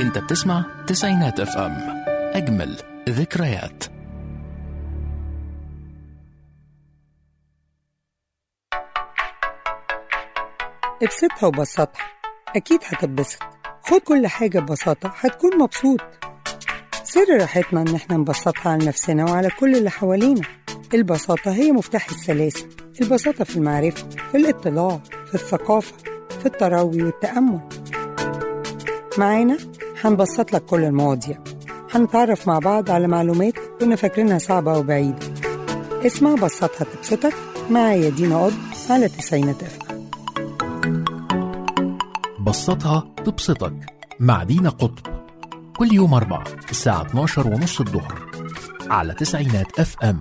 انت بتسمع تسعينات اف ام اجمل ذكريات ابسطها وبسطها أكيد هتتبسط خد كل حاجة ببساطة هتكون مبسوط سر راحتنا إن احنا نبسطها على نفسنا وعلى كل اللي حوالينا البساطة هي مفتاح السلاسة البساطة في المعرفة في الاطلاع في الثقافة في التروي والتأمل معانا هنبسط لك كل المواضيع هنتعرف مع بعض على معلومات كنا فاكرينها صعبة وبعيدة اسمع بسطها تبسطك معايا دينا قض على تسعينات أفهم بسطها تبسطك مع دينا قطب كل يوم أربعة الساعة 12 ونص الظهر على تسعينات اف ام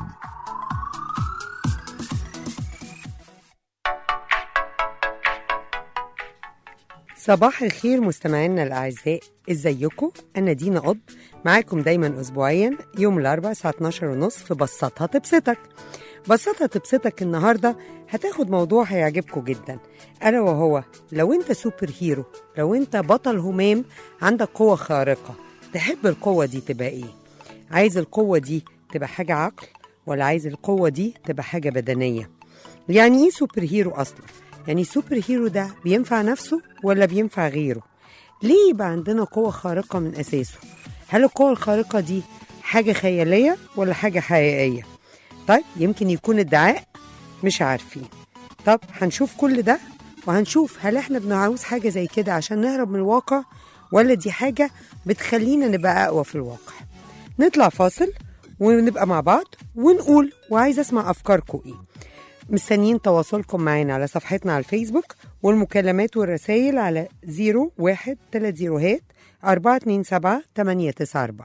صباح الخير مستمعينا الأعزاء ازيكم أنا دينا قض معاكم دايما أسبوعيا يوم الأربعاء الساعة 12 ونص في بسطها تبسطك بسطها تبسطك النهاردة هتاخد موضوع هيعجبكم جدا ألا وهو لو أنت سوبر هيرو لو أنت بطل همام عندك قوة خارقة تحب القوة دي تبقى إيه؟ عايز القوة دي تبقى حاجة عقل ولا عايز القوة دي تبقى حاجة بدنية؟ يعني إيه سوبر هيرو أصلا؟ يعني السوبر هيرو ده بينفع نفسه ولا بينفع غيره؟ ليه يبقى عندنا قوة خارقة من أساسه؟ هل القوة الخارقة دي حاجة خيالية ولا حاجة حقيقية؟ طيب يمكن يكون ادعاء مش عارفين طب هنشوف كل ده وهنشوف هل احنا بنعوز حاجة زي كده عشان نهرب من الواقع ولا دي حاجة بتخلينا نبقى أقوى في الواقع نطلع فاصل ونبقى مع بعض ونقول وعايز أسمع أفكاركم إيه مستنيين تواصلكم معانا على صفحتنا على الفيسبوك والمكالمات والرسائل على 01 30 427 894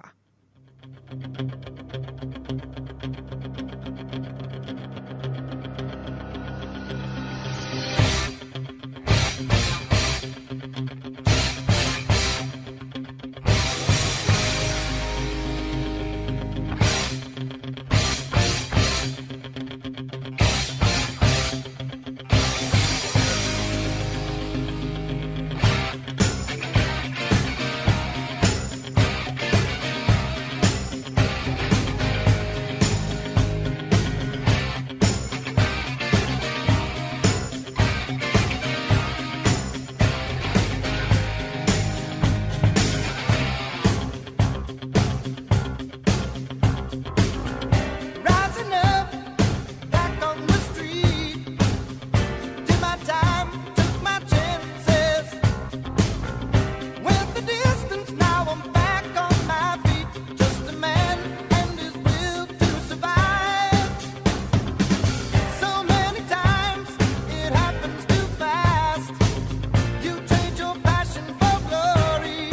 Rising up, back on the street. Did my time, took my chances. Went the distance, now I'm back on my feet. Just a man and his will to survive. So many times it happens too fast. You trade your passion for glory.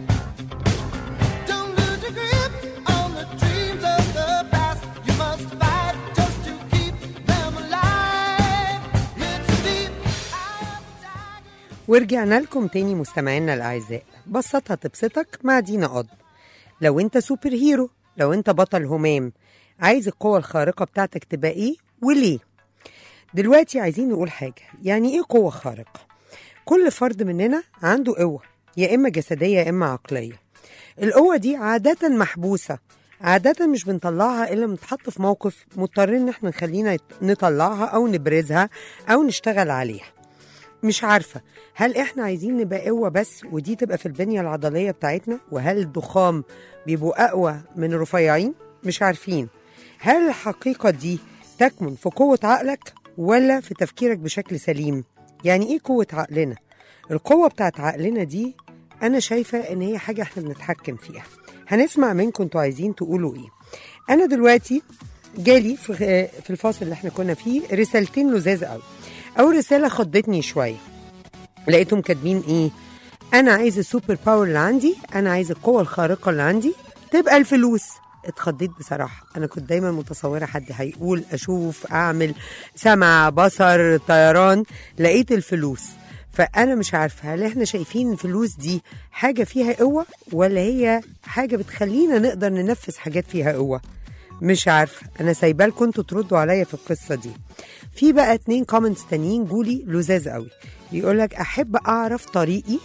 Don't lose your grip on the dreams of the past. You must fight just to keep them alive. It's deep. I am a tiger. ورجعنا لكم تاني مستمعينا الأعزاء بسطها تبسطك مع دينا قض لو انت سوبر هيرو لو انت بطل همام عايز القوة الخارقة بتاعتك تبقى ايه وليه دلوقتي عايزين نقول حاجة يعني ايه قوة خارقة كل فرد مننا عنده قوة يا إما جسدية يا إما عقلية القوة دي عادة محبوسة عادة مش بنطلعها إلا بنتحط في موقف مضطرين إن احنا نخلينا يت- نطلعها أو نبرزها أو نشتغل عليها مش عارفة هل احنا عايزين نبقى قوة بس ودي تبقى في البنية العضلية بتاعتنا وهل الضخام بيبقوا أقوى من الرفيعين مش عارفين هل الحقيقة دي تكمن في قوة عقلك ولا في تفكيرك بشكل سليم يعني ايه قوة عقلنا القوة بتاعت عقلنا دي أنا شايفة إن هي حاجة احنا بنتحكم فيها هنسمع منكم انتوا عايزين تقولوا ايه أنا دلوقتي جالي في في الفاصل اللي احنا كنا فيه رسالتين لذاذ قوي أول رسالة خضتني شوية لقيتهم كاتبين ايه انا عايز السوبر باور اللي عندي انا عايز القوه الخارقه اللي عندي تبقى الفلوس اتخضيت بصراحة أنا كنت دايما متصورة حد هيقول أشوف أعمل سمع بصر طيران لقيت الفلوس فأنا مش عارفة هل إحنا شايفين الفلوس دي حاجة فيها قوة ولا هي حاجة بتخلينا نقدر ننفذ حاجات فيها قوة مش عارفة أنا سايبة لكم انتوا تردوا عليا في القصة دي في بقى اتنين كومنتس تانيين جولي لذاذ قوي بيقول لك أحب أعرف طريقي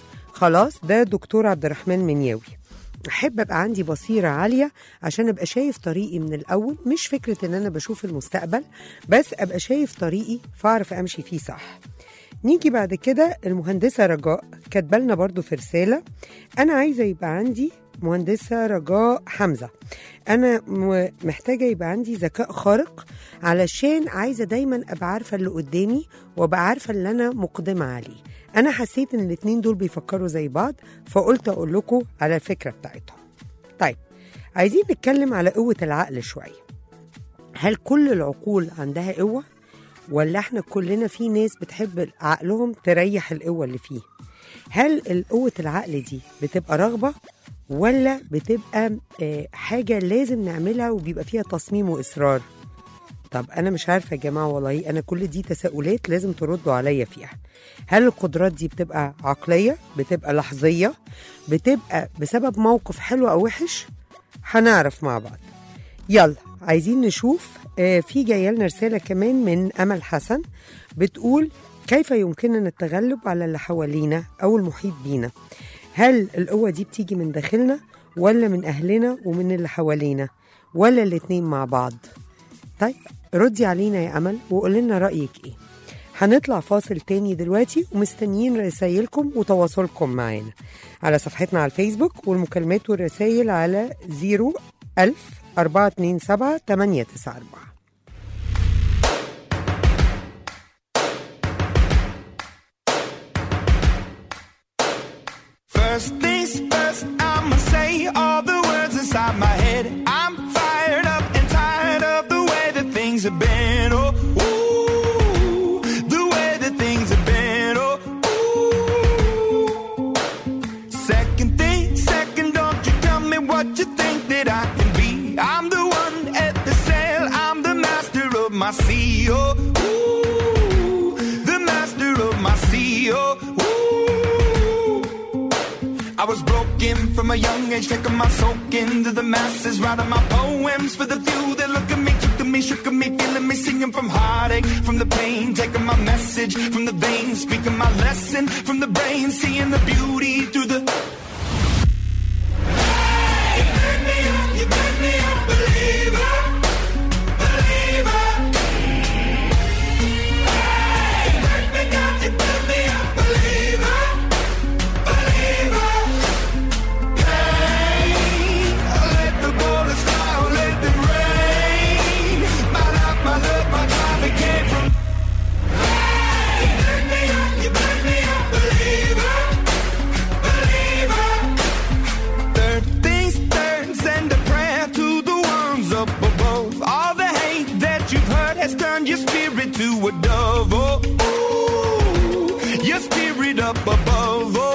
خلاص ده دكتور عبد الرحمن منياوي احب ابقى عندي بصيره عاليه عشان ابقى شايف طريقي من الاول مش فكره ان انا بشوف المستقبل بس ابقى شايف طريقي فاعرف امشي فيه صح نيجي بعد كده المهندسه رجاء كاتبه لنا برضو في رساله انا عايزه يبقى عندي مهندسه رجاء حمزه انا م- محتاجه يبقى عندي ذكاء خارق علشان عايزه دايما ابقى عارفه اللي قدامي وابقى عارفه اللي انا مقدمه عليه انا حسيت ان الاتنين دول بيفكروا زي بعض فقلت اقول لكم على الفكره بتاعتهم طيب عايزين نتكلم على قوه العقل شويه هل كل العقول عندها قوه ولا احنا كلنا في ناس بتحب عقلهم تريح القوه اللي فيه هل قوه العقل دي بتبقى رغبه ولا بتبقى آه، حاجه لازم نعملها وبيبقى فيها تصميم واصرار طب انا مش عارفه يا جماعه والله انا كل دي تساؤلات لازم تردوا عليا فيها هل القدرات دي بتبقى عقليه بتبقى لحظيه بتبقى بسبب موقف حلو او وحش هنعرف مع بعض يلا عايزين نشوف آه، في جايه لنا رساله كمان من امل حسن بتقول كيف يمكننا التغلب على اللي حوالينا او المحيط بينا هل القوه دي بتيجي من داخلنا ولا من اهلنا ومن اللي حوالينا ولا الاتنين مع بعض طيب ردي علينا يا امل وقول لنا رايك ايه هنطلع فاصل تاني دلوقتي ومستنيين رسايلكم وتواصلكم معانا على صفحتنا على الفيسبوك والمكالمات والرسايل على 01000 427 894 First things first, I'ma say all the words inside my head. I'm fired up and tired of the way that things have been. Oh, ooh, the way that things have been. Oh, ooh. Second thing, second, don't you tell me what you think that I can be. I'm the one at the sail, I'm the master of my sea. Oh, ooh, the master of my sea. Oh, ooh. I was broken from a young age, taking my soak into the masses, writing my poems for the few that look at me, took to me, shook at me, feeling me, singing from heartache, from the pain, taking my message from the veins, speaking my lesson from the brain, seeing the beauty through the. Hey, you made me up, you made me a believer, believer. Hey, you made me down, you made me a believer, believer. Let the bullets fly, let them rain. My life, my love, my drive, it came from. Hey, you burn me up, you burn me up, believer, believer. Third things third, send a prayer to the ones up above. All the hate that you've heard has turned your spirit to a dove. Oh, ooh, your spirit up above. Oh,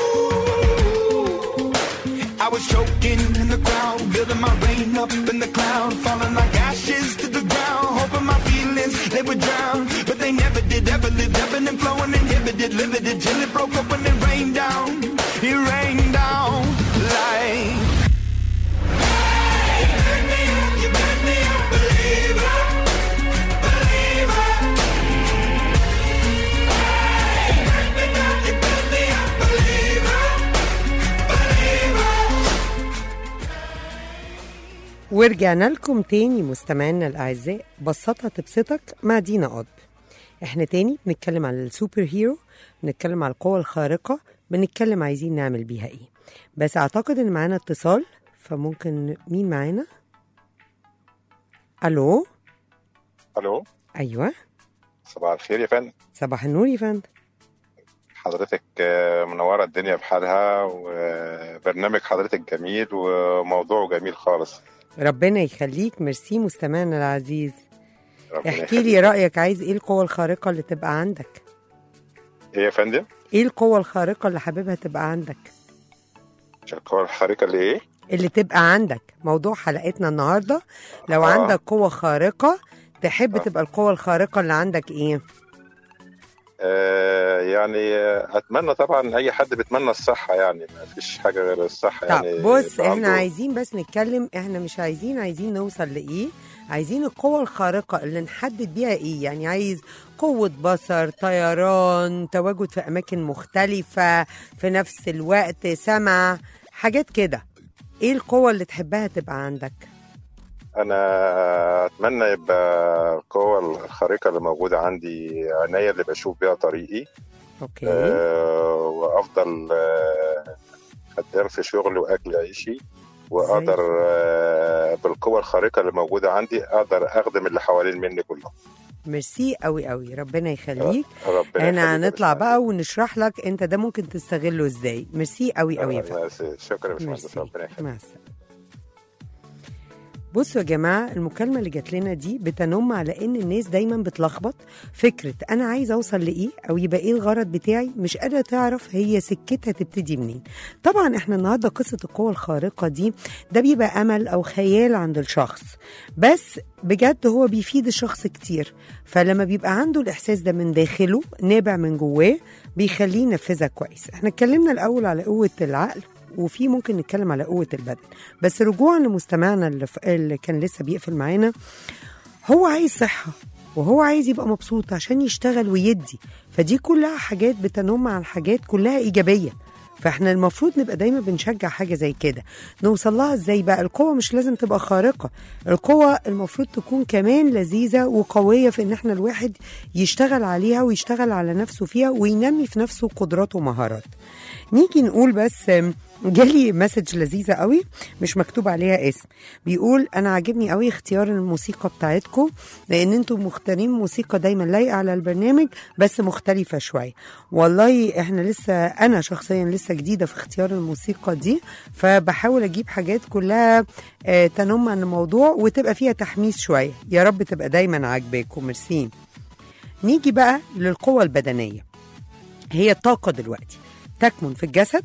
ooh. I was choking in the crowd, building my rain up in the cloud, falling like ashes to the ground, hoping my feelings they would drown, but they never did. Ever lived, ebbing and flowing, inhibited, limited till it broke up when it rained down. It rained down like. Hey, you burn me up, you burn me up, believer, believer. Hey, you burn me down, you burn me up, believer, believer. ورجعنا لكم تاني مستمعينا الأعزاء بسطها تبسطك مع دينا قض احنا تاني بنتكلم على السوبر هيرو بنتكلم على القوة الخارقة بنتكلم عايزين نعمل بيها ايه بس اعتقد ان معانا اتصال فممكن مين معانا الو الو ايوه صباح الخير يا فندم صباح النور يا فندم حضرتك آه، منوره الدنيا بحالها وبرنامج حضرتك جميل وموضوعه جميل خالص ربنا يخليك ميرسي مستمعنا العزيز ربنا احكي لي رأيك عايز ايه القوة الخارقة اللي تبقى عندك ايه يا فندم ايه القوة الخارقة اللي حاببها تبقى عندك القوة الخارقة اللي ايه اللي تبقى عندك موضوع حلقتنا النهارده لو آه. عندك قوة خارقة تحب آه. تبقى القوة الخارقة اللي عندك ايه؟ آه، يعني آه، اتمنى طبعا اي حد بيتمنى الصحه يعني ما فيش حاجه غير الصحه طب يعني بص يبقى احنا عنده- عايزين بس نتكلم احنا مش عايزين عايزين نوصل لايه عايزين القوة الخارقة اللي نحدد بيها ايه يعني عايز قوة بصر طيران تواجد في أماكن مختلفة في نفس الوقت سمع حاجات كده ايه القوة اللي تحبها تبقى عندك انا اتمنى يبقى القوه الخارقه اللي موجوده عندي عينيا اللي بشوف بيها طريقي اوكي آه، وافضل آه، خدام في شغلي واكل عيشي واقدر آه، بالقوه الخارقه اللي موجوده عندي اقدر اخدم اللي حوالين مني كلهم ميرسي قوي قوي ربنا يخليك ربنا احنا يخليك يا هنطلع باشمهندس. بقى ونشرح لك انت ده ممكن تستغله ازاي ميرسي قوي قوي يا فندم ميرسي. شكرا يا باشمهندس ميرسي ربنا يخليك مع السلامة بصوا يا جماعة المكالمة اللي جات لنا دي بتنم على إن الناس دايما بتلخبط فكرة أنا عايز أوصل لإيه أو يبقى إيه الغرض بتاعي مش قادرة تعرف هي سكتها تبتدي منين طبعا إحنا النهاردة قصة القوة الخارقة دي ده بيبقى أمل أو خيال عند الشخص بس بجد هو بيفيد الشخص كتير فلما بيبقى عنده الإحساس ده من داخله نابع من جواه بيخليه ينفذها كويس احنا اتكلمنا الأول على قوة العقل وفي ممكن نتكلم على قوة البدن بس رجوعا لمستمعنا اللي, ف... اللي كان لسه بيقفل معانا هو عايز صحة وهو عايز يبقى مبسوط عشان يشتغل ويدي فدي كلها حاجات بتنم عن حاجات كلها إيجابية فاحنا المفروض نبقى دايما بنشجع حاجه زي كده نوصل لها ازاي بقى القوه مش لازم تبقى خارقه القوه المفروض تكون كمان لذيذه وقويه في ان احنا الواحد يشتغل عليها ويشتغل على نفسه فيها وينمي في نفسه قدرات ومهارات نيجي نقول بس آم، جالي مسج لذيذه قوي مش مكتوب عليها اسم بيقول انا عاجبني قوي اختيار الموسيقى بتاعتكم لان انتم مختارين موسيقى دايما لايقه على البرنامج بس مختلفه شويه والله احنا لسه انا شخصيا لسه جديده في اختيار الموسيقى دي فبحاول اجيب حاجات كلها آه، تنم عن الموضوع وتبقى فيها تحميس شويه يا رب تبقى دايما عاجباكم ميرسي نيجي بقى للقوة البدنية هي الطاقة دلوقتي تكمن في الجسد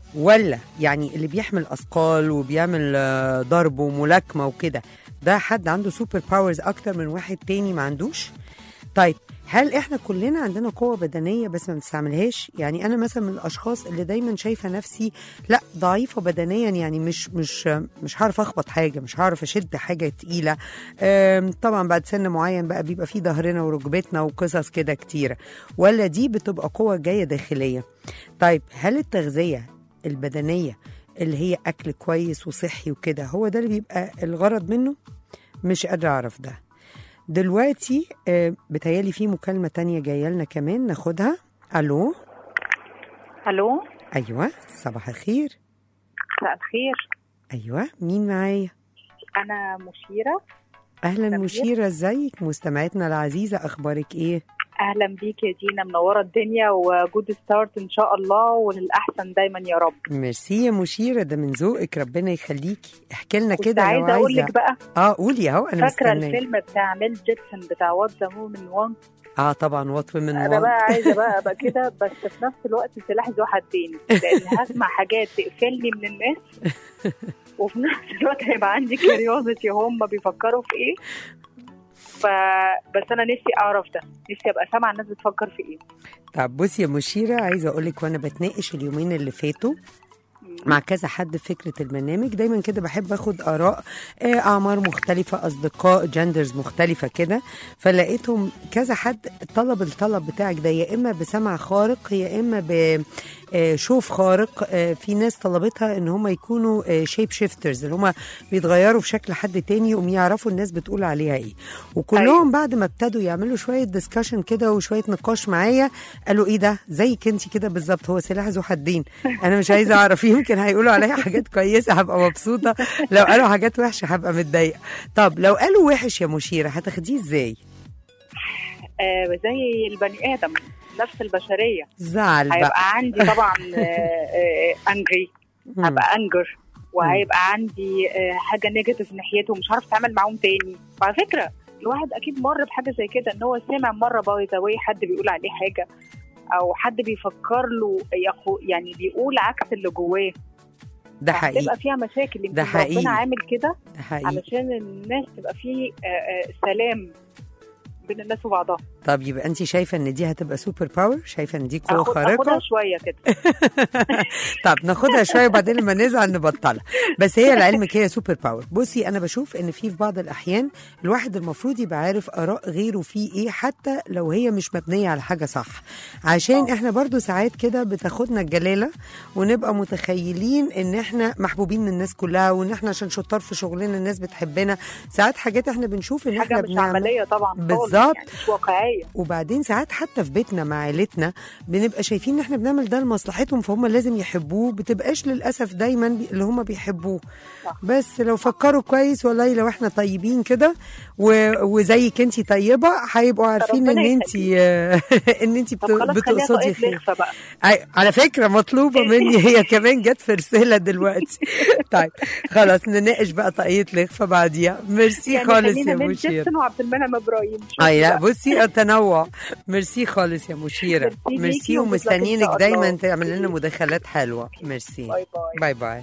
ولا يعني اللي بيحمل أثقال وبيعمل آه، ضرب وملاكمة وكده ده حد عنده سوبر باورز أكتر من واحد تاني ما عندوش طيب هل احنا كلنا عندنا قوة بدنية بس ما بنستعملهاش؟ يعني أنا مثلا من الأشخاص اللي دايما شايفة نفسي لا ضعيفة بدنيا يعني مش مش مش هعرف أخبط حاجة مش هعرف أشد حاجة تقيلة أم، طبعا بعد سن معين بقى بيبقى فيه ظهرنا وركبتنا وقصص كده كتيرة ولا دي بتبقى قوة جاية داخلية طيب هل التغذية البدنية اللي هي أكل كويس وصحي وكده هو ده اللي بيبقى الغرض منه؟ مش قادرة أعرف ده دلوقتي آه، بتهيالي في مكالمة تانية جاية لنا كمان ناخدها ألو الو أيوة صباح الخير مساء الخير أيوة مين معايا انا مشيره أهلا سمير. مشيرة ازيك مستمعتنا العزيزة أخبارك إيه اهلا بيك يا دينا منوره الدنيا وجود ستارت ان شاء الله وللاحسن دايما يا رب ميرسي يا مشيرة ده من ذوقك ربنا يخليكي احكي لنا كنت كده لو عايزه اقول عايزة لك بقى اه قولي اهو أنا فاكره مستنية الفيلم بتاع ميل جيبسون بتاع وات ذا مومن وان اه طبعا وطوي من انا وان. بقى عايزه بقى ابقى كده بس في نفس الوقت سلاح ذو حدين لان هسمع حاجات تقفلني من الناس وفي نفس الوقت هيبقى عندي كيوريوزيتي هم بيفكروا في ايه ف بس انا نفسي اعرف ده نفسي ابقى سامعه الناس بتفكر في ايه طب بصي يا مشيرة عايزة أقول لك وأنا بتناقش اليومين اللي فاتوا مع كذا حد في فكرة البرنامج دايما كده بحب اخد اراء آه، اعمار مختلفة اصدقاء جندرز مختلفة كده فلقيتهم كذا حد طلب الطلب بتاعك ده يا اما بسمع خارق يا اما بشوف خارق آه، في ناس طلبتها ان هم يكونوا شيب شيفترز اللي هم بيتغيروا في شكل حد تاني يقوم يعرفوا الناس بتقول عليها ايه وكلهم أيوة. بعد ما ابتدوا يعملوا شوية ديسكشن كده وشوية نقاش معايا قالوا ايه ده زيك انت كده بالظبط هو سلاح ذو حدين انا مش عايزه اعرف يمكن هيقولوا عليا حاجات كويسه هبقى مبسوطه لو قالوا حاجات وحشه هبقى متضايقه طب لو قالوا وحش يا مشيره هتاخديه ازاي آه زي البني ادم نفس البشريه زعل بقى هيبقى عندي طبعا انجري مم. هبقى انجر وهيبقى عندي آه، حاجه نيجاتيف ناحيته ومش عارف اتعامل معاهم تاني وعلى فكره الواحد اكيد مر بحاجه زي كده ان هو سمع مره باي ذا واي حد بيقول عليه حاجه او حد بيفكر له يخو يعني بيقول عكس اللي جواه ده حقيقي تبقى فيها مشاكل يمكن ده حقيقي. ربنا عامل كده ده حقيقي علشان الناس تبقى فيه آه، آه، سلام بين الناس وبعضها طب يبقى انت شايفه ان دي هتبقى سوبر باور شايفه ان دي قوه آخد- خارقه اخدها شويه كده طب ناخدها شويه وبعدين لما نزعل نبطلها بس هي لعلمك هي سوبر باور بصي انا بشوف ان في في بعض الاحيان الواحد المفروض يبقى عارف اراء غيره في ايه حتى لو هي مش مبنيه على حاجه صح عشان احنا برضو ساعات كده بتاخدنا الجلاله ونبقى متخيلين ان احنا محبوبين من الناس كلها وان احنا عشان شطار في شغلنا الناس بتحبنا ساعات حاجات احنا بنشوف ان حاجه احنا مش بنعمل عمليه طبعا خالص، بالظبط. يعني مش واقعيه وبعدين ساعات حتى في بيتنا مع عيلتنا بنبقى شايفين ان احنا بنعمل ده لمصلحتهم فهم لازم يحبوه بتبقاش للاسف دايما بي- اللي هم بيحبوه صح. بس لو فكروا كويس والله لو احنا طيبين كده و- وزيك انت طيبه هيبقوا عارفين ان ربنا انت ان انت طب خلاص خليها بتقصدي طاقية خير لخفة بقى أي- على فكرة مطلوبة مني هي كمان جت في رسالة دلوقتي طيب خلاص نناقش بقى طاقية لخفة بعديها ميرسي يعني خالص خلينا يا من مشير جيبسون وعبد المنعم ابراهيم شوف اي لا بقى. بصي تنوع ميرسي خالص يا مشيرة ميرسي ليكي ميرسي وجود لك إن ومستنيينك شاء دايما الله. تعمل لنا مداخلات حلوة ميرسي باي باي باي باي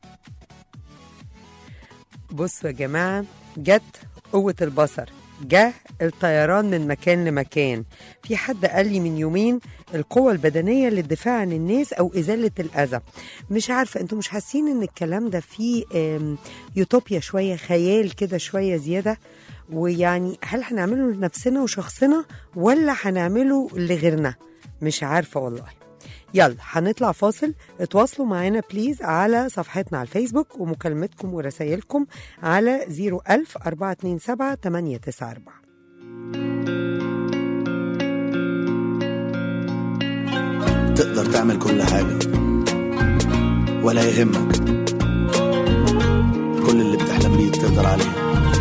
بصوا يا جماعة جت قوة البصر جه الطيران من مكان لمكان في حد قال لي من يومين القوة البدنية للدفاع عن الناس أو إزالة الأذى مش عارفة أنتوا مش حاسين إن الكلام ده فيه آم، يوتوبيا شوية خيال كده شوية زيادة ويعني هل هنعمله لنفسنا وشخصنا ولا هنعمله لغيرنا مش عارفة والله يلا هنطلع فاصل اتواصلوا معانا بليز على صفحتنا على الفيسبوك ومكالمتكم ورسائلكم على 01000 427 894 تقدر تعمل كل حاجة ولا يهمك كل اللي بتحلم بيه تقدر عليه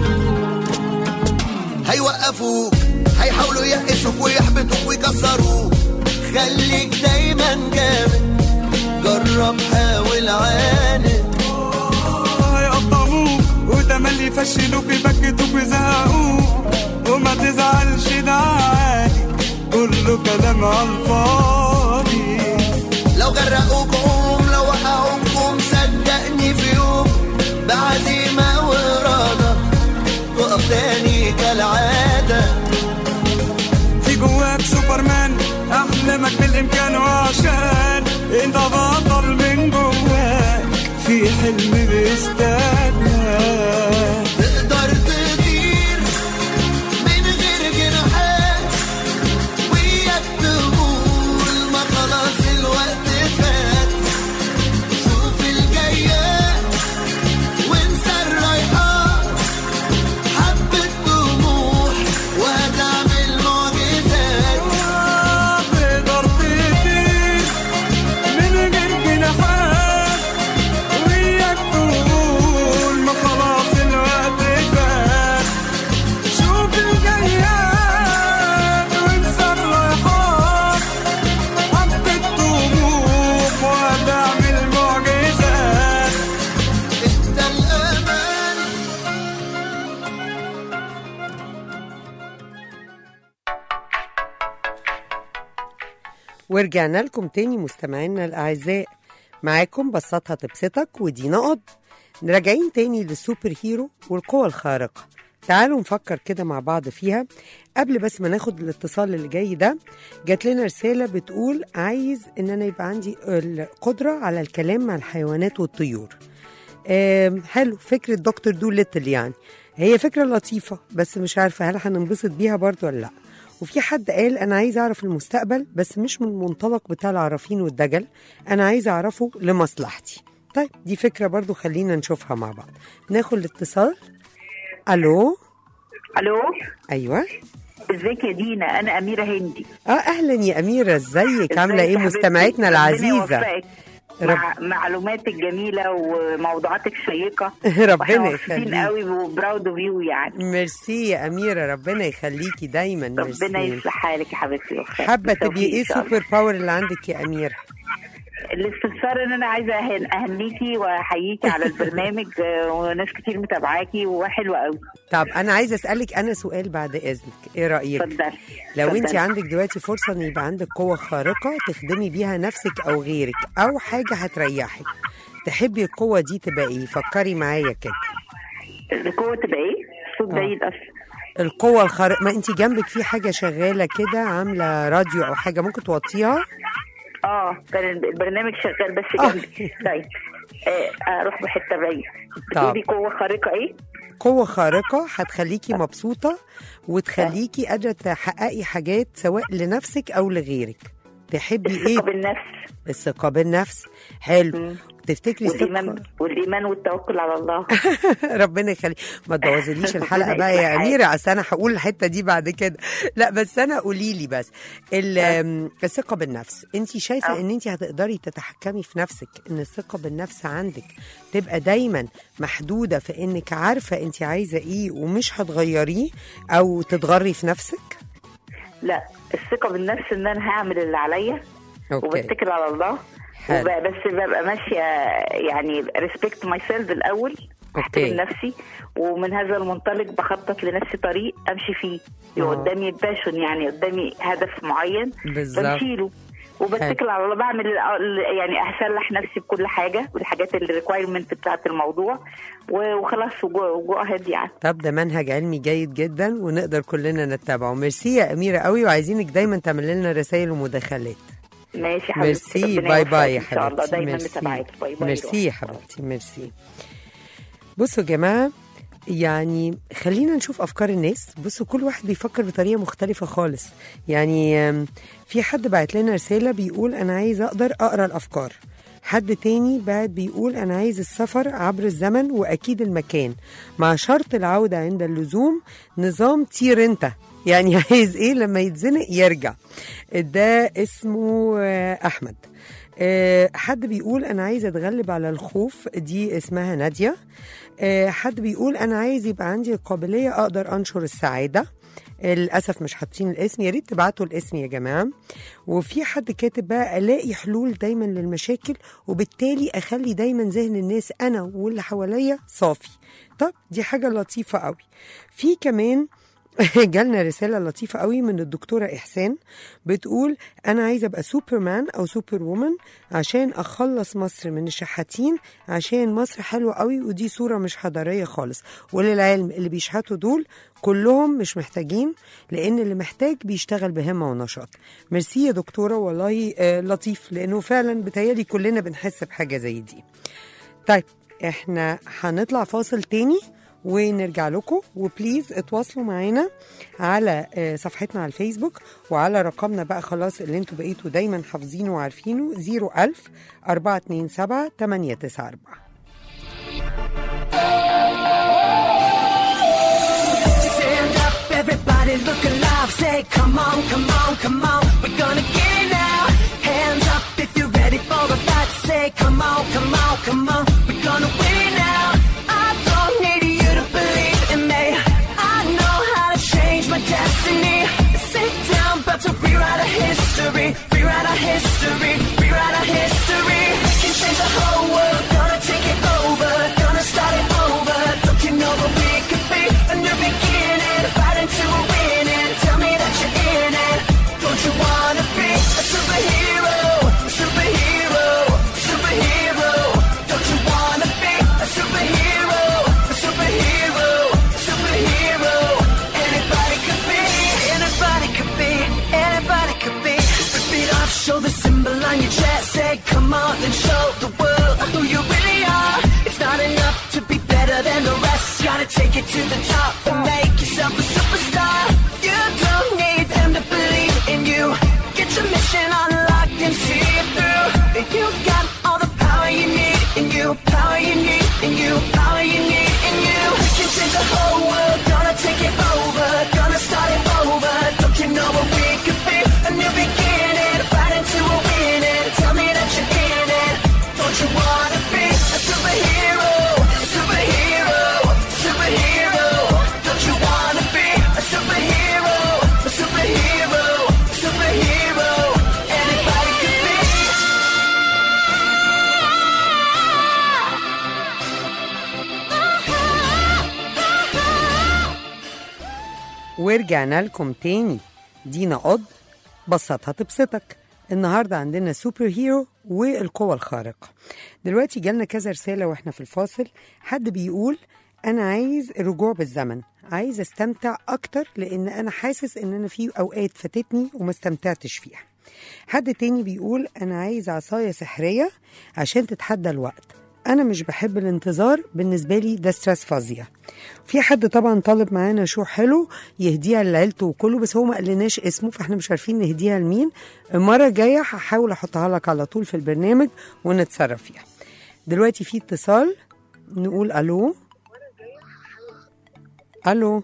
هيوقفوك هيحاولوا يقشوك ويحبطوك ويكسروك خليك دايما جامد جرب حاول عاند هيقطعوك وتملي يفشلوك يبكتوك ويزهقوك وما تزعلش ده عادي كله كلام على الفاضي لو غرقوك قوم لو وقعوك قوم صدقني في يوم بعزيمة وإرادة تقف تاني كالعادة في جواك سوبرمان احلامك بالامكان وعشان انت بطل من جواك في حلم بيستناك تقدر تطير من غير جناحات وياك تقول ما خلاص الوقت فات شوف الجايات وانسى الرايحات حبة طموح وهتعمل معجزات تقدر تطير من غير جناحات وياك تقول ما خلاص الوقت فات شوف الجياد وانسى الرايحات حبة طموح وهتعمل معجزات انت الأمان ورجعنا لكم تاني مستمعينا الأعزاء معاكم بسطها تبسطك ودينا قض راجعين تاني للسوبر هيرو والقوة الخارقة تعالوا نفكر كده مع بعض فيها قبل بس ما ناخد الاتصال اللي جاي ده جات لنا رسالة بتقول عايز ان انا يبقى عندي القدرة على الكلام مع الحيوانات والطيور آم، حلو فكرة دكتور دو ليتل يعني هي فكرة لطيفة بس مش عارفة هل هننبسط بيها برضو ولا لا وفي حد قال أنا عايز أعرف المستقبل بس مش من المنطلق بتاع العرافين والدجل أنا عايز أعرفه لمصلحتي طيب دي فكرة برضو خلينا نشوفها مع بعض ناخد الاتصال ألو الو أيوة ازيك يا دينا انا اميره هندي اه أهلا يا أميرة ازيك عاملة ازيك إيه يا حبيبتي؟ مستمعتنا ربنا العزيزة يوفقك. مع معلوماتك جميله وموضوعاتك شيقه ربنا واحنا مبسوطين يخليك قوي وبراود اوف يو يعني ميرسي يا أميرة ربنا يخليكي دايما ربنا ميرسي يصلح حالك يا حبيبتي وخير. حابة بالتوفيق تبقي ايه إن شاء الله. سوبر باور اللي عندك يا أميرة الاستفسار ان انا عايزه أهن- اهنيكي واحييكي على البرنامج آه، وناس كتير متابعاكي وحلوه قوي طب انا عايزه اسالك انا سؤال بعد اذنك ايه رايك اتفضلي لو انت اتفضلي. عندك دلوقتي فرصه ان يبقى عندك قوه خارقه تخدمي بيها نفسك او غيرك او حاجه هتريحك تحبي القوه دي تبقى ايه فكري معايا كده القوه تبقى ايه؟ صوت آه. بعيد اصلا القوة الخارقة ما انت جنبك في حاجة شغالة كده عاملة راديو او حاجة ممكن توطيها اه كان البرنامج شغال بس آه. جنبي طيب آه، اروح بحته بعيد طب. بتقولي قوه خارقه ايه؟ قوة خارقة هتخليكي مبسوطة وتخليكي قادرة تحققي حاجات سواء لنفسك او لغيرك تحبي الثقه ايه بالنفس الثقة بالنفس حلو مم. تفتكري والايمان الثقة والايمان والتوكل على الله ربنا يخليك ما تبوظليش الحلقه ربنا بقى يا يصلح اميره اصل انا هقول الحته دي بعد كده لا بس انا قولي لي بس ال- آم، الثقه بالنفس انت شايفه آه. ان انت هتقدري تتحكمي في نفسك ان الثقه بالنفس عندك تبقى دايما محدوده في انك عارفه انت عايزه ايه ومش هتغيريه او تتغري في نفسك لا الثقه بالنفس ان انا هعمل اللي عليا اوكي وبتكل على الله حلو. وب- بس ببقى ماشيه يعني ريسبكت ماي سيلف الاول أوكي. احترم نفسي ومن هذا المنطلق بخطط لنفسي طريق امشي فيه يبقى آه. قدامي باشن يعني قدامي هدف معين بالظبط بمشيله وبتكل على الله بعمل ال- ال- يعني اسلح نفسي بكل حاجه والحاجات الريكوايرمنت بتاعت الموضوع و- وخلاص وجو اهيد يعني طب ده منهج علمي جيد جدا ونقدر كلنا نتبعه ميرسي يا اميره قوي وعايزينك دايما تعمل لنا رسائل ومداخلات ماشي حبيبتي ميرسي ربنا باي يوفقك باي يا ان شاء الله حبيبتي دايما ميرسي. متابعاك باي باي ميرسي يا حبيبتي ميرسي بصوا يا جماعه يعني خلينا نشوف افكار الناس بصوا كل واحد بيفكر بطريقه مختلفه خالص يعني آم، في حد بعت لنا رساله بيقول انا عايز اقدر اقرا الافكار حد تاني بعد بيقول انا عايز السفر عبر الزمن واكيد المكان مع شرط العوده عند اللزوم نظام طير انت يعني عايز ايه لما يتزنق يرجع ده اسمه آه، احمد آه، حد بيقول انا عايز اتغلب على الخوف دي اسمها ناديه آه، حد بيقول انا عايز يبقى عندي القابليه اقدر انشر السعاده للاسف مش حاطين الاسم يا ريت تبعتوا الاسم يا جماعه وفي حد كاتب بقى الاقي حلول دايما للمشاكل وبالتالي اخلي دايما ذهن الناس انا واللي حواليا صافي طب دي حاجه لطيفه قوي في كمان جالنا رسالة لطيفة قوي من الدكتورة إحسان بتقول أنا عايزة أبقى سوبرمان أو سوبر وومن عشان أخلص مصر من الشحاتين عشان مصر حلوة قوي ودي صورة مش حضارية خالص وللعلم اللي بيشحتوا دول كلهم مش محتاجين لأن اللي محتاج بيشتغل بهمة ونشاط ميرسي يا دكتورة والله آه لطيف لأنه فعلا بتهيألي كلنا بنحس بحاجة زي دي طيب احنا هنطلع فاصل تاني ونرجع لكم وبليز اتواصلوا معانا على آه، صفحتنا على الفيسبوك وعلى رقمنا بقى خلاص اللي انتوا بقيتوا دايما حافظينه وعارفينه 01000 427 894 Stand up, everybody look alive. Say, come on, come on, come on. We're gonna get it now. Hands up if you're ready for the fight. Say, come on, come on, come on. We're gonna win it now. I don't need you to believe in me. I know how to change my destiny. Sit down, about to rewrite our history. Rewrite our history. Rewrite our history. Can change the whole world. Gonna take it over. Gonna start it over. Don't you know what we could be? A new beginning. Right into a winning. Tell me that you're in it. Don't you wanna be a superhero? A superhero. Superhero. Don't you wanna be a superhero? A superhero. Superhero. Anybody could be. Anybody could be. Anybody could be. Rip it off, show the symbol on your chest. Say, come on and show the world who you really are. It's not enough to be better than the rest. Gotta take it to the top and make yourself a superstar. You don't need them to believe in you. Get your mission unlocked and see it through. You've got all the power you need in you. Power you need in you. Power you need in you. We can change the whole world. Gonna take it over. Gonna start it over. Don't you know what we could be? A new beginning. Right into a winning. Tell me that you're in it. Don't you wanna be a superhero? A superhero. Superhero. Don't you wanna be a superhero? A superhero. Superhero. Anybody could be. ورجعنا لكم تاني دينا قض بسطها تبسطك النهاردة عندنا سوبر هيرو والقوة الخارقة دلوقتي جالنا كذا رسالة واحنا في الفاصل حد بيقول انا عايز الرجوع بالزمن عايز استمتع اكتر لان انا حاسس ان انا في اوقات فاتتني وما استمتعتش فيها حد تاني بيقول انا عايز عصايه سحريه عشان تتحدى الوقت انا مش بحب الانتظار بالنسبه لي ده ستريس فظيع في حد طبعا طالب معانا شو حلو يهديها لعيلته وكله بس هو ما قالناش اسمه فاحنا مش عارفين نهديها لمين المره الجايه هحاول احطها لك على طول في البرنامج ونتصرف فيها دلوقتي في اتصال نقول الو الو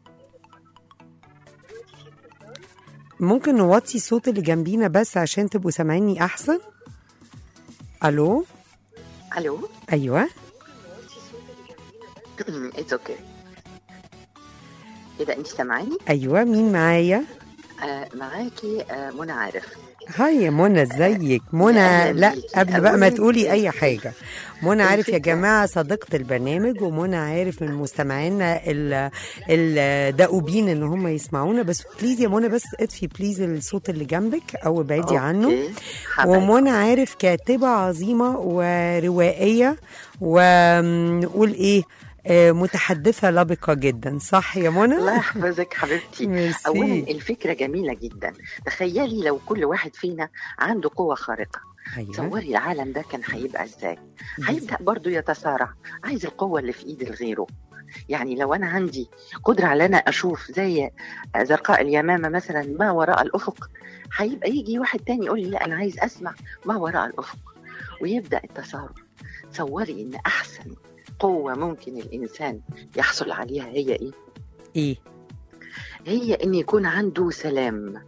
ممكن نوطي الصوت اللي جنبينا بس عشان تبقوا سامعيني احسن الو الو ايوه اتس اوكي ايه ده انت سامعاني ايوه مين معايا آه معاكي آه منى عارف هاي يا منى ازيك منى أهلاً لا بيكي. قبل بقى ما أولاً تقولي بيكي. اي حاجه منى عارف يا الفكرة- جماعه صديقه البرنامج ومنى عارف من مستمعينا ال- الدؤوبين ان هم يسمعونا بس بليز يا منى بس اطفي بليز الصوت اللي جنبك او ابعدي عنه أوكي. حبايبي. ومنى عارف كاتبه عظيمه وروائيه ونقول ايه آه، متحدثه لبقه جدا صح يا منى الله يحفظك حبيبتي ميرسي. اولا الفكره جميله جدا تخيلي لو كل واحد فينا عنده قوه خارقه ايوه تصوري العالم ده كان هيبقى ازاي هيبدا برضو يتسارع عايز القوه اللي في ايد الغيره يعني لو انا عندي قدره على انا اشوف زي زرقاء اليمامه مثلا ما وراء الافق هيبقى يجي واحد تاني يقول لي لا انا عايز اسمع ما وراء الافق ويبدا التسارع تصوري ان احسن قوه ممكن الانسان يحصل عليها هي ايه ايه هي ان يكون عنده سلام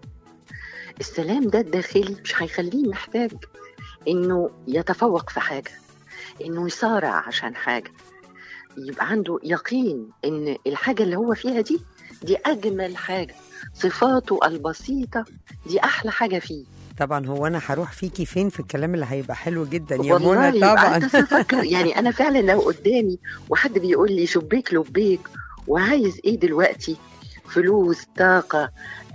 السلام ده الداخلي مش هيخليه محتاج انه يتفوق في حاجه انه يصارع عشان حاجه يبقى عنده يقين ان الحاجه اللي هو فيها دي دي اجمل حاجه صفاته البسيطه دي احلى حاجه فيه طبعا هو انا هروح فيكي فين في الكلام اللي هيبقى حلو جدا يا والله منى يبقى طبعا انت تفكر يعني انا فعلا لو قدامي وحد بيقول لي شبيك لبيك وعايز ايه دلوقتي فلوس طاقة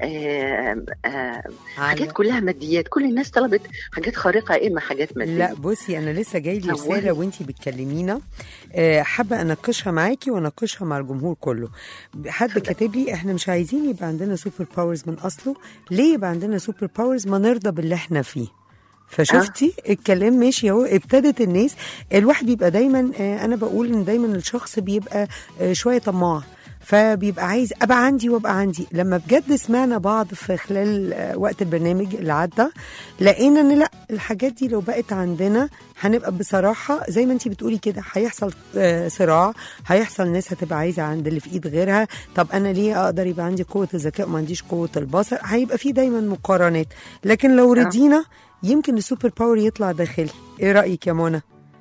آم، آم، حاجات كلها ماديات كل الناس طلبت حاجات خارقة يا إما حاجات مادية لا بصي انا لسه جاي لي صوري. رساله وانتي بتكلمينا آه، حابه اناقشها معاكي واناقشها مع الجمهور كله حد كاتب لي احنا مش عايزين يبقى عندنا سوبر باورز من اصله ليه يبقى عندنا سوبر باورز ما نرضى باللي احنا فيه فشفتي الكلام ماشي اهو ابتدت الناس الواحد بيبقى دايما آه، انا بقول ان دايما الشخص بيبقى آه، شويه طماع فبيبقى عايز ابقى عندي وابقى عندي لما بجد سمعنا بعض في خلال آه، وقت البرنامج اللي عدى لقينا ان لا الحاجات دي لو بقت عندنا هنبقى بصراحه زي ما انت بتقولي كده هيحصل آه، صراع هيحصل ناس هتبقى عايزه عند اللي في ايد غيرها طب انا ليه اقدر يبقى عندي قوه الذكاء وما عنديش قوه البصر هيبقى في دايما مقارنات لكن لو رضينا يمكن السوبر باور يطلع داخلي ايه رايك يا منى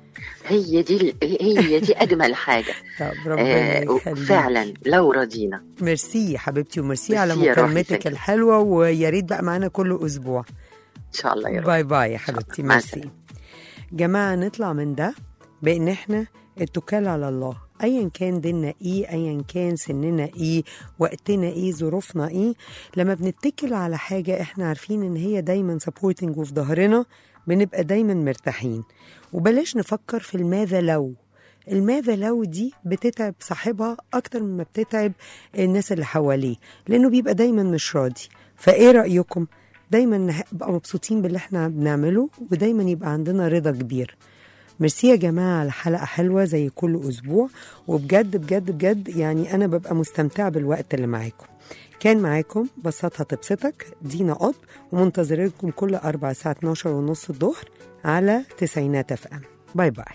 هي دي هي دي أجمل حاجة طب ربنا آه، يخليك فعلا لو رضينا ميرسي يا حبيبتي وميرسي على ميرسي يا روحي مكالمتك سكت. الحلوه ويا ريت بقى معانا كل اسبوع إن شاء الله يا رب باي باي يا حبيبتي مع ميرسي جماعه نطلع من ده بان احنا اتكال على الله ايا كان ديننا ايه ايا كان سننا ايه وقتنا ايه ظروفنا ايه لما بنتكل على حاجه احنا عارفين ان هي دايما سبورتنج وفي ظهرنا بنبقى دايما مرتاحين وبلاش نفكر في الماذا لو الماذا لو دي بتتعب صاحبها اكتر مما بتتعب الناس اللي حواليه لانه بيبقى دايما مش راضي فايه رايكم دايما نبقى مبسوطين باللي احنا بنعمله ودايما يبقى عندنا رضا كبير ميرسي يا جماعة على حلقة حلوة زي كل أسبوع وبجد بجد بجد يعني أنا ببقى مستمتعة بالوقت اللي معاكم كان معاكم بساطها تبسطك دينا قطب ومنتظرينكم كل أربع ساعة 12 ونص الظهر على تسعينات اف ام باي باي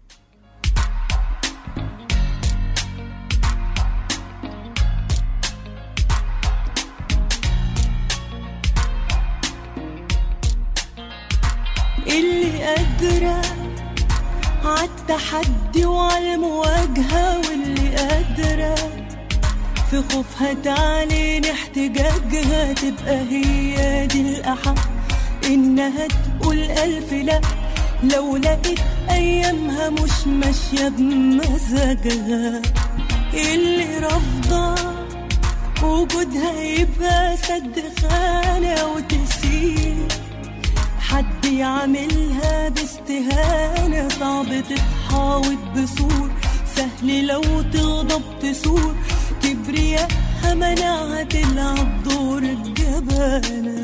اللي قادرة عالتحدي وعالمواجهة واللي قادرة في خوفها تعلن احتجاجها تبقى هي دي الأحق إنها تقول ألف لأ لو لقيت أيامها مش ماشية بمزاجها اللي رافضة وجودها يبقى سد خانة وتسيب حد يعملها باستهانة صعب تتحاوط بسور سهل لو تغضب تثور كبرياءها منعها تلعب دور الجبانة